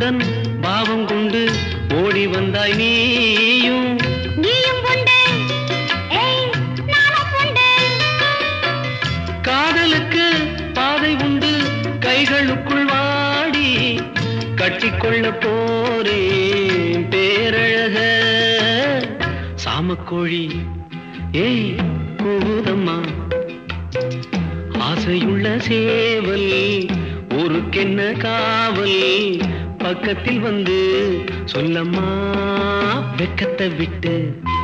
பாசத்துடன் பாவம் கொண்டு ஓடி வந்தாய் நீயும் நீயும் உண்டு ஏய் நானும் உண்டு காதலுக்கு பாதை உண்டு கைகளுக்குள் வாடி கட்டிக்கொள்ள போறேன் பேரழக சாமக்கோழி ஏய் கூதம்மா ஆசையுள்ள சேவல் ஊருக்கென்ன காவல் பக்கத்தில் வந்து சொல்லம்மா வெக்கத்தை விட்டு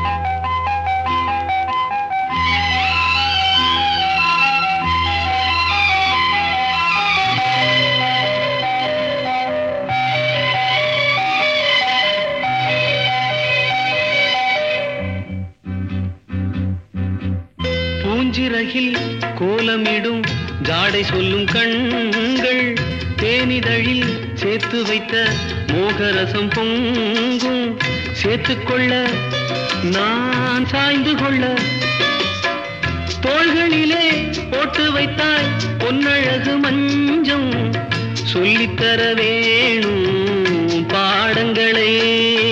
பூஞ்சிறகில் கோலமிடும் ஜாடை சொல்லும் கண்கள் தேனிதழில் சேர்த்து வைத்த மோகரசம் பொங்கும் சேர்த்துக்கொள்ள நான் சாய்ந்து கொள்ள தோள்களிலே போட்டு வைத்தாய் பொன்னழகு மஞ்சம் சொல்லித்தர வேணும் பாடங்களே